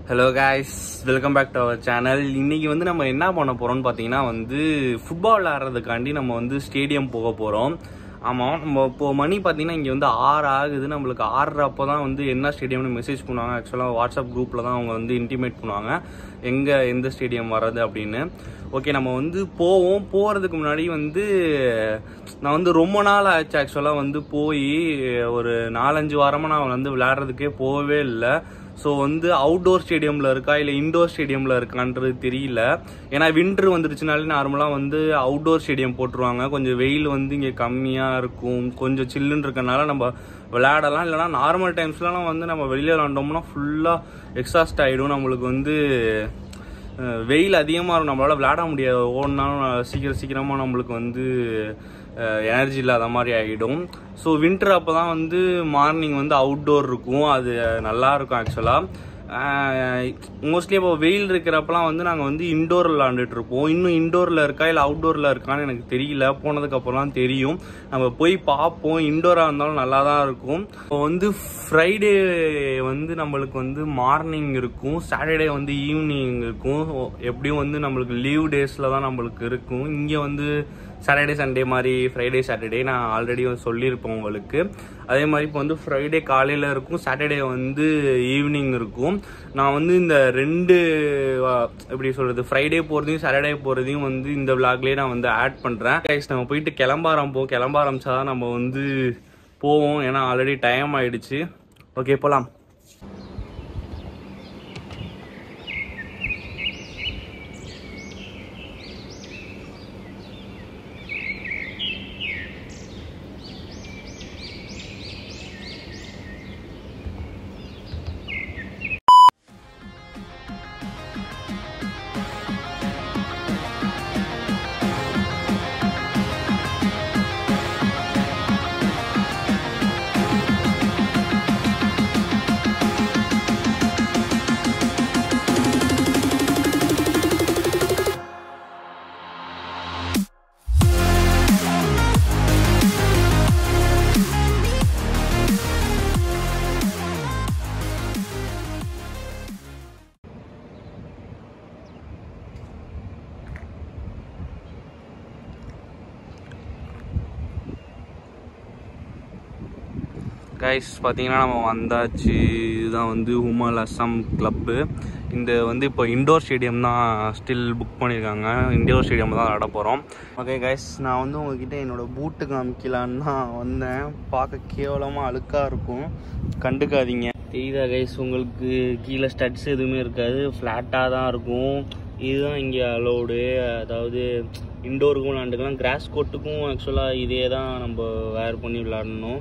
hello guys welcome back to our channel இன்னைக்கு வந்து நம்ம என்ன பண்ண போறோம்னு பார்த்தீங்கன்னா வந்து ஃபுட்பால் விளையாடுறதுக்காண்டி நம்ம வந்து ஸ்டேடியம் போக போகிறோம் ஆமாம் நம்ம இப்போ மணி பார்த்தீங்கன்னா இங்கே வந்து ஆறு ஆகுது நம்மளுக்கு ஆறு அப்போ தான் வந்து என்ன ஸ்டேடியம்னு மெசேஜ் பண்ணுவாங்க ஆக்சுவலாக வாட்ஸ்அப் குரூப்பில் தான் அவங்க வந்து இன்டிமேட் பண்ணுவாங்க எங்கே எந்த ஸ்டேடியம் வர்றது அப்படின்னு ஓகே நம்ம வந்து போவோம் போகிறதுக்கு முன்னாடி வந்து நான் வந்து ரொம்ப நாள் ஆச்சு ஆக்சுவலாக வந்து போய் ஒரு நாலஞ்சு வாரமாக நான் வந்து விளையாடுறதுக்கே போகவே இல்லை ஸோ வந்து அவுட்டோர் ஸ்டேடியமில் இருக்கா இல்லை இண்டோர் ஸ்டேடியமில் இருக்கான்றது தெரியல ஏன்னா வின்டர் வந்துருச்சுனாலே நார்மலாக வந்து அவுட்டோர் ஸ்டேடியம் போட்டுருவாங்க கொஞ்சம் வெயில் வந்து இங்கே கம்மியாக இருக்கும் கொஞ்சம் சில்லுன்னு இருக்கனால நம்ம விளையாடலாம் இல்லைனா நார்மல் டைம்ஸ்லாம் வந்து நம்ம வெளியில் விளாண்டோம்னா ஃபுல்லாக எக்ஸாஸ்ட் ஆகிடும் நம்மளுக்கு வந்து அஹ், வெயில் அதிகமாக இருக்கும் நம்மளால் விளையாட முடியாது ஓடினாலும் சீக்கிரம் சீக்கிரமாக நம்மளுக்கு வந்து எனர்ஜி இல்லாத மாதிரி ஆகிடும் ஸோ வின்டர் அப்போ தான் வந்து மார்னிங் வந்து அவுட்டோர் இருக்கும் அது நல்லா இருக்கும் ஆக்சுவலாக மோஸ்ட்லி இப்போ வெயில் இருக்கிறப்பலாம் வந்து நாங்கள் வந்து இண்டோர் விளாண்டுட்டு இருப்போம் இன்னும் இண்டோரில் இருக்கா இல்லை அவுட்டோரில் இருக்கான்னு எனக்கு தெரியல போனதுக்கப்புறம் தெரியும் நம்ம போய் பார்ப்போம் இண்டோராக இருந்தாலும் நல்லா தான் இருக்கும் இப்போ வந்து ஃப்ரைடே வந்து நம்மளுக்கு வந்து மார்னிங் இருக்கும் சாட்டர்டே வந்து ஈவினிங் இருக்கும் எப்படியும் வந்து நம்மளுக்கு லீவ் டேஸில் தான் நம்மளுக்கு இருக்கும் இங்கே வந்து சாட்டர்டே சண்டே மாதிரி ஃப்ரைடே சாட்டர்டே நான் ஆல்ரெடி சொல்லியிருப்பேன் உங்களுக்கு அதே மாதிரி இப்போ வந்து ஃப்ரைடே காலையில் இருக்கும் சாட்டர்டே வந்து ஈவினிங் இருக்கும் நான் வந்து இந்த ரெண்டு அஹ், எப்படி சொல்கிறது ஃப்ரைடே போகிறதையும் சாட்டர்டே போகிறதையும் வந்து இந்த விளாக்லேயே நான் வந்து ஆட் பண்ணுறேன் கைஸ் நம்ம போயிட்டு கிளம்ப ஆரம்பிப்போம் கிளம்ப ஆரம்பிச்சா தான் நம்ம வந்து போவோம் ஏன்னா ஆல்ரெடி டைம் ஆயிடுச்சு ஓகே போகலாம் கைஸ் பார்த்தீங்கன்னா நம்ம வந்தாச்சு இதுதான் வந்து ஹுமால் அஸ்ஸாம் கிளப்பு இந்த வந்து இப்போ இண்டோர் ஸ்டேடியம் தான் ஸ்டில் புக் பண்ணியிருக்காங்க இண்டோர் ஸ்டேடியம் தான் விளாட போகிறோம் ஓகே கைஸ் நான் வந்து உங்ககிட்ட என்னோடய பூட்டு காமிக்கலான்னு தான் வந்தேன் பார்க்க கேவலமாக அழுக்காக இருக்கும் கண்டுக்காதீங்க தெரியுதா கைஸ் உங்களுக்கு கீழே ஸ்டட்ஸ் எதுவுமே இருக்காது ஃப்ளாட்டாக தான் இருக்கும் இதுதான் இங்கே அலோடு அதாவது இண்டோருக்கும் விளாண்டுக்கலாம் கிராஸ் கோட்டுக்கும் ஆக்சுவலாக இதே தான் நம்ம வேர் பண்ணி விளாடணும்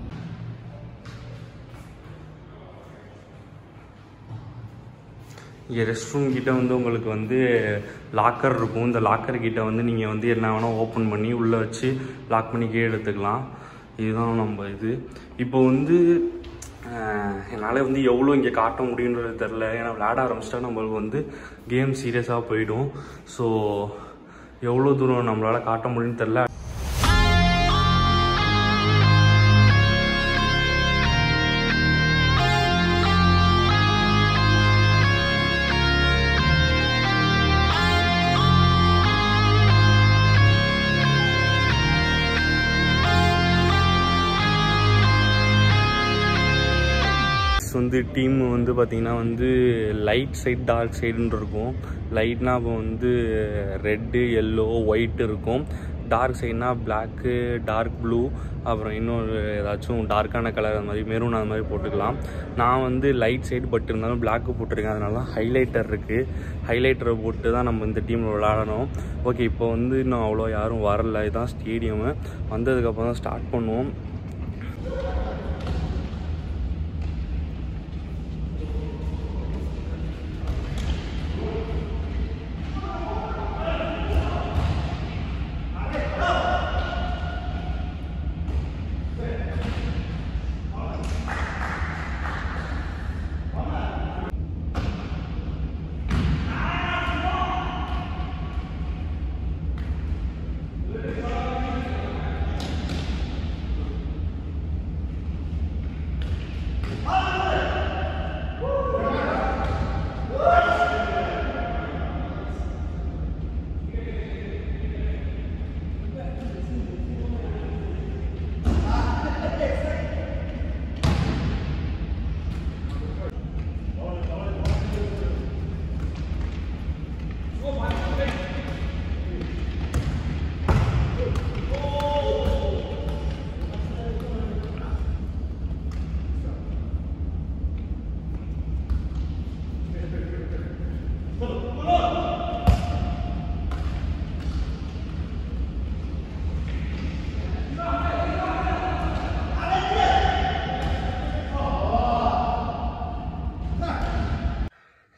இங்கே ரெஸ்ட் ரூம் கிட்ட வந்து உங்களுக்கு வந்து லாக்கர் இருக்கும் இந்த லாக்கர் கிட்ட வந்து நீங்கள் வந்து என்ன வேணால் ஓப்பன் பண்ணி உள்ளே வச்சு லாக் பண்ணி கீழே எடுத்துக்கலாம் இதுதான் நம்ம இது இப்போ வந்து என்னால் வந்து எவ்வளோ இங்கே காட்ட முடியுன்றது தெரில ஏன்னா விளையாட ஆரம்பிச்சிட்டா நம்மளுக்கு வந்து கேம் சீரியஸாக போயிடும் ஸோ எவ்வளோ தூரம் நம்மளால் காட்ட முடியும்னு தெரில வந்து டீம் வந்து பார்த்திங்கன்னா வந்து லைட் சைட் டார்க் சைடுன்னு இருக்கும் லைட்னா இப்போ வந்து ரெட்டு எல்லோ ஒயிட் இருக்கும் டார்க் சைட்னா பிளாக்கு டார்க் ப்ளூ அப்புறம் இன்னொரு ஏதாச்சும் டார்க்கான கலர் அந்த மாதிரி மெரூன் அந்த மாதிரி போட்டுக்கலாம் நான் வந்து லைட் சைடு பட் இருந்தாலும் பிளாக்கு போட்டிருக்கேன் அதனால ஹைலைட்டர் இருக்குது ஹைலைட்டரை போட்டு தான் நம்ம இந்த டீமில் விளாடணும் ஓகே இப்போ வந்து இன்னும் அவ்வளோ யாரும் வரல இதுதான் ஸ்டேடியமு வந்ததுக்கப்புறம் தான் ஸ்டார்ட் பண்ணுவோம்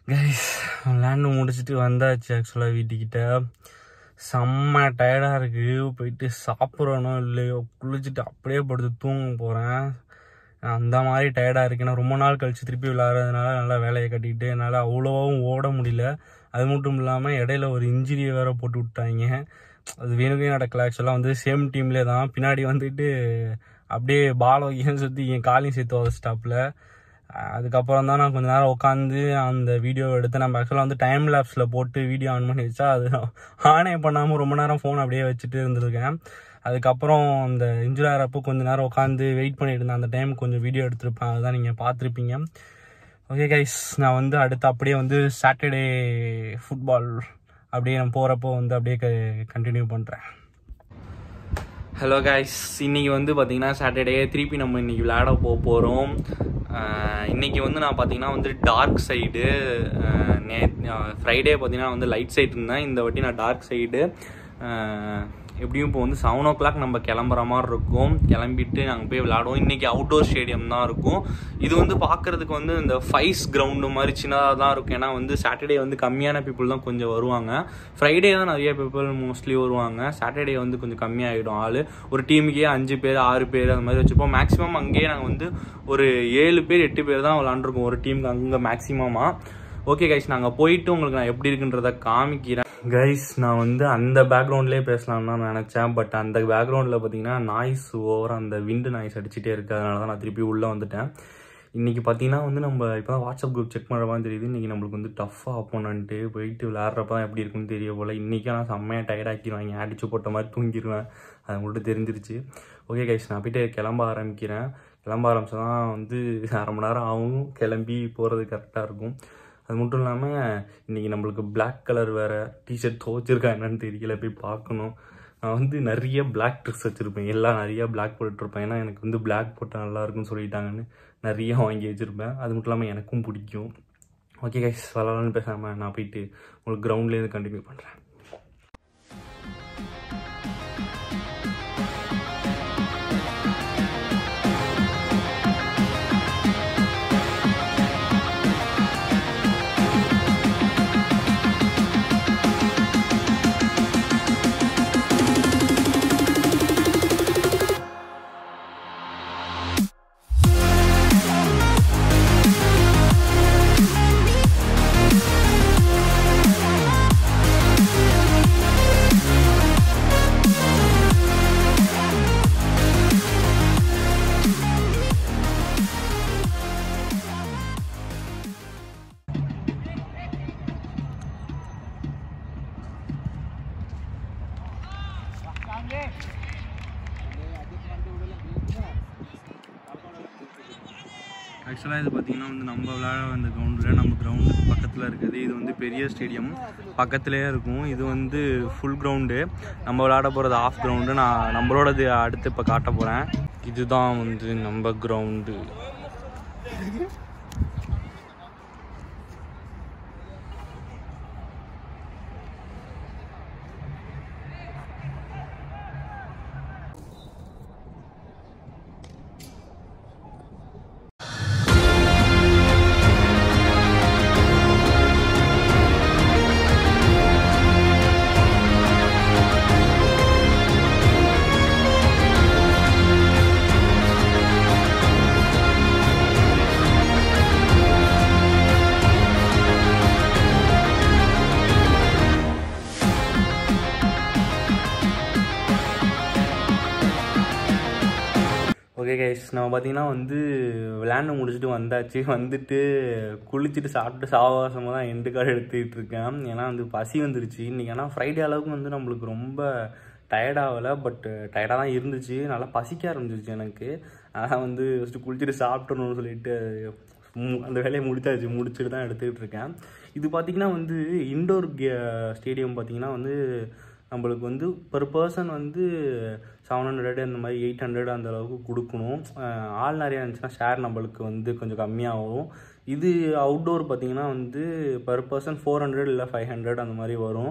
கைஸ் விளையாண்டு முடிச்சுட்டு வந்தாச்சு ஆக்சுவலாக வீட்டுக்கிட்ட செம்ம டயர்டாக இருக்குது போயிட்டு சாப்பிட்றனோ இல்லையோ குளிச்சுட்டு அப்படியே படுத்து தூங்க போகிறேன் அந்த மாதிரி டயர்டாக இருக்கு ஏன்னா ரொம்ப நாள் கழிச்சு திருப்பி விளையாடுறதுனால நல்லா வேலையை கட்டிக்கிட்டு என்னால் அவ்வளோவாவும் ஓட முடியல அது மட்டும் இல்லாமல் இடையில ஒரு இன்ஜுரியை வேற போட்டு விட்டாங்க அது வேணுக்கே நடக்கல ஆக்சுவலாக வந்து சேம் டீம்லேயே தான் பின்னாடி வந்துட்டு அப்படியே பால் வைக்கன்னு சுற்றி என் காலையும் சேர்த்து உதச்சிட்டாப்புல அதுக்கப்புறம் தான் நான் கொஞ்ச நேரம் உட்காந்து அந்த வீடியோ எடுத்து நம்ம ஆக்சுவலாக வந்து டைம் லேப்ஸில் போட்டு வீடியோ ஆன் பண்ணி வச்சா அது ஆனே பண்ணாமல் ரொம்ப நேரம் ஃபோன் அப்படியே வச்சுட்டு இருந்திருக்கேன் அதுக்கப்புறம் அந்த இன்ஜுரி ஆகிறப்போ கொஞ்ச நேரம் உட்காந்து வெயிட் பண்ணிட்டு இருந்தேன் அந்த டைம் கொஞ்சம் வீடியோ எடுத்திருப்பேன் அதுதான் நீங்கள் பார்த்துருப்பீங்க ஓகே கைஸ் நான் வந்து அடுத்து அப்படியே வந்து சாட்டர்டே ஃபுட்பால் அப்படியே நான் போகிறப்போ வந்து அப்படியே கண்டினியூ பண்ணுறேன் ஹலோ கைஸ் இன்னைக்கு வந்து பார்த்தீங்கன்னா சாட்டர்டே திருப்பி நம்ம இன்னைக்கு விளையாட போக போகிறோம் இன்னைக்கு வந்து நான் பார்த்தீங்கன்னா வந்து டார்க் சைடு நே ஃப்ரைடே பார்த்தீங்கன்னா வந்து லைட் சைடு இருந்தேன் இந்த வாட்டி நான் டார்க் சைடு எப்படியும் இப்போ வந்து செவன் ஓ கிளாக் நம்ம கிளம்புற மாதிரி இருக்கும் கிளம்பிட்டு நாங்கள் போய் விளையாடுவோம் இன்றைக்கி அவுட்டோர் ஸ்டேடியம் தான் இருக்கும் இது வந்து பார்க்குறதுக்கு வந்து இந்த ஃபைஸ் கிரவுண்டு மாதிரி சின்னதாக தான் இருக்கும் ஏன்னா வந்து சாட்டர்டே வந்து கம்மியான பீப்புள் தான் கொஞ்சம் வருவாங்க ஃப்ரைடே தான் நிறைய பீப்புள் மோஸ்ட்லி வருவாங்க சாட்டர்டே வந்து கொஞ்சம் கம்மியாகிடும் ஆள் ஒரு டீமுக்கே அஞ்சு பேர் ஆறு பேர் அந்த மாதிரி வச்சுப்போம் மேக்ஸிமம் அங்கேயே நாங்கள் வந்து ஒரு ஏழு பேர் எட்டு பேர் தான் விளாண்டுருக்கோம் ஒரு டீமுக்கு அங்கே மேக்ஸிமமாக ஓகே கைஸ் நாங்கள் போயிட்டு உங்களுக்கு நான் எப்படி இருக்குன்றத காமிக்கிறேன் கைஸ் நான் வந்து அந்த பேக்ரவுண்ட்லேயே பேசலாம்னு தான் நினச்சேன் பட் அந்த பேக்ரவுண்டில் பார்த்தீங்கன்னா நாய்ஸ் ஓவர் அந்த விண்டு நாய்ஸ் அடிச்சுட்டே இருக்கு அதனால தான் நான் திருப்பி உள்ளே வந்துட்டேன் இன்றைக்கி பார்த்தீங்கன்னா வந்து நம்ம இப்போ தான் வாட்ஸ்அப் குரூப் செக் பண்ணுற மாதிரி தெரியுது இன்றைக்கி நம்மளுக்கு வந்து டஃப்பாக அப்போனன்ட்டு போயிட்டு விளையாடுறப்ப தான் எப்படி இருக்குன்னு தெரிய போல் இன்றைக்கி நான் செம்மையாக டயர்டாக்கிடுவாங்க அடிச்சு போட்ட மாதிரி தூங்கிடுவேன் அது மட்டும் தெரிஞ்சிருச்சு ஓகே கைஸ் நான் போயிட்டு கிளம்ப ஆரம்பிக்கிறேன் கிளம்ப ஆரம்பிச்சா தான் வந்து அரை மணி நேரம் ஆகும் கிளம்பி போகிறது கரெக்டாக இருக்கும் அது மட்டும் இல்லாமல் இன்றைக்கி நம்மளுக்கு பிளாக் கலர் வேறு டிஷர்ட் துவச்சிருக்கா என்னன்னு தெரியல போய் பார்க்கணும் நான் வந்து நிறைய பிளாக் ட்ரெஸ் வச்சுருப்பேன் எல்லாம் நிறைய பிளாக் போட்டுருப்பேன் ஏன்னா எனக்கு வந்து பிளாக் போட்டால் நல்லா இருக்கும்னு சொல்லிட்டாங்கன்னு நிறைய வாங்கி வச்சுருப்பேன் அது மட்டும் இல்லாமல் எனக்கும் பிடிக்கும் ஓகே கைஸ் விளாட்லான்னு பேசாமல் நான் போயிட்டு உங்களுக்கு கிரவுண்ட்லேருந்து கண்டினியூ பண்ணுறேன் ஆக்சுவலாக இது பார்த்தீங்கன்னா வந்து நம்ம விளையாட வந்த கிரவுண்டில் நம்ம கிரவுண்டுக்கு பக்கத்தில் இருக்குது இது வந்து பெரிய ஸ்டேடியம் பக்கத்துலேயே இருக்கும் இது வந்து ஃபுல் கிரவுண்டு நம்ம விளையாட போகிறது ஆஃப் கிரவுண்டு நான் நம்மளோடது அடுத்து இப்போ காட்ட போகிறேன் இதுதான் வந்து நம்ம கிரவுண்டு ஓகே கைஸ் நம்ம பார்த்தீங்கன்னா வந்து விளையாண்டு முடிச்சுட்டு வந்தாச்சு வந்துட்டு குளிச்சுட்டு சாப்பிட்டு சாவகாசமாக தான் எண்டு கார்டு எடுத்துக்கிட்டு இருக்கேன் ஏன்னா வந்து பசி வந்துருச்சு இன்றைக்கி ஆனால் ஃப்ரைடே அளவுக்கு வந்து நம்மளுக்கு ரொம்ப டயர்டாகலை பட் டயர்டாக தான் இருந்துச்சு நல்லா பசிக்க ஆரம்பிச்சிருச்சு எனக்கு அதான் வந்து ஃபஸ்ட்டு குளிச்சுட்டு சாப்பிட்டணும்னு சொல்லிட்டு மு- அந்த வேலையை முடிச்சாச்சு முடிச்சுட்டு தான் எடுத்துக்கிட்டு இருக்கேன் இது பார்த்திங்கன்னா வந்து இண்டோர் கே ஸ்டேடியம் பார்த்திங்கன்னா வந்து நம்மளுக்கு வந்து per பர்சன் வந்து செவன் ஹண்ட்ரட் அந்த மாதிரி எயிட் ஹண்ட்ரட் அந்த அளவுக்கு கொடுக்கணும் அஹ் ஆள் நிறையா இருந்துச்சுன்னா ஷேர் நம்மளுக்கு வந்து கொஞ்சம் கம்மியாகும் இது அவுட்டோர் பார்த்தீங்கன்னா வந்து per பர்சன் ஃபோர் ஹண்ட்ரட் இல்லை ஃபைவ் ஹண்ட்ரட் அந்த மாதிரி வரும்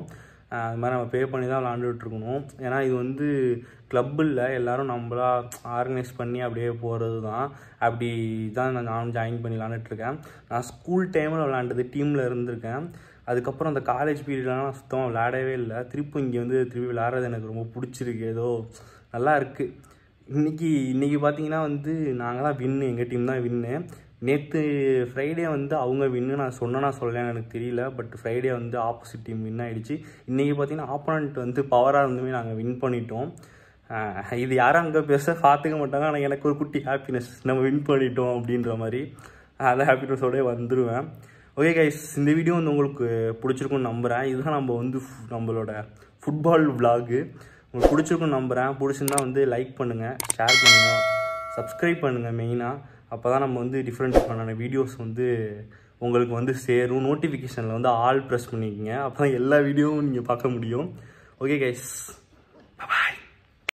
அஹ் அது மாதிரி நம்ம பே பண்ணி தான் விளாண்டுட்டு இருக்கணும் ஏன்னா இது வந்து கிளப் இல்லை எல்லாரும் நம்மளா ஆர்கனைஸ் பண்ணி அப்படியே போகிறது தான் அப்படி தான் நான் நானும் ஜாயின் பண்ணி விளாண்டுட்டு இருக்கேன் நான் ஸ்கூல் டைமில் விளாண்டது டீமில் இருந்திருக்கேன் அதுக்கப்புறம் அந்த காலேஜ் பீரியட்லாம் நான் சுத்தமாக விளையாடவே இல்லை திருப்பி இங்கே வந்து திருப்பி விளையாடுறது எனக்கு ரொம்ப பிடிச்சிருக்கு ஏதோ நல்லா இருக்குது இன்னைக்கு இன்னைக்கு பார்த்தீங்கன்னா வந்து நாங்கள் தான் வின்னு எங்கள் டீம் தான் வின்னு நேற்று ஃப்ரைடே வந்து அவங்க வின்னு நான் சொன்னேன்னா சொல்லலைன்னு எனக்கு தெரியல பட் ஃப்ரைடே வந்து ஆப்போசிட் டீம் வின் ஆயிடுச்சு இன்றைக்கி பார்த்தீங்கன்னா ஆப்போனண்ட் வந்து பவராக இருந்துமே நாங்கள் வின் பண்ணிட்டோம் ஆஹ் இது யாரும் அங்கே பேச பார்த்துக்க மாட்டாங்க ஆனால் எனக்கு ஒரு குட்டி ஹாப்பினஸ் நம்ம வின் பண்ணிட்டோம் அப்படின்ற மாதிரி அந்த ஹாப்பினஸோடய வந்துடுவேன் ஓகே கைஸ் இந்த வீடியோ வந்து உங்களுக்கு பிடிச்சிருக்கும்னு நம்புகிறேன் இதுதான் நம்ம வந்து ஃபு- நம்மளோட ஃபுட்பால் vlog உங்களுக்கு பிடிச்சிருக்கும்னு நம்புகிறேன் பிடிச்சிருந்தா வந்து லைக் பண்ணுங்கள் ஷேர் பண்ணுங்கள் சப்ஸ்கிரைப் பண்ணுங்கள் மெயினாக அப்போ தான் நம்ம வந்து டிஃப்ரெண்ட் டிஃப்ரெண்டான வீடியோஸ் வந்து உங்களுக்கு வந்து சேரும் நோட்டிஃபிகேஷனில் வந்து ஆல் ப்ரெஸ் பண்ணிக்கங்க அப்போ தான் எல்லா வீடியோவும் நீங்கள் பார்க்க முடியும் ஓகே கைஸ்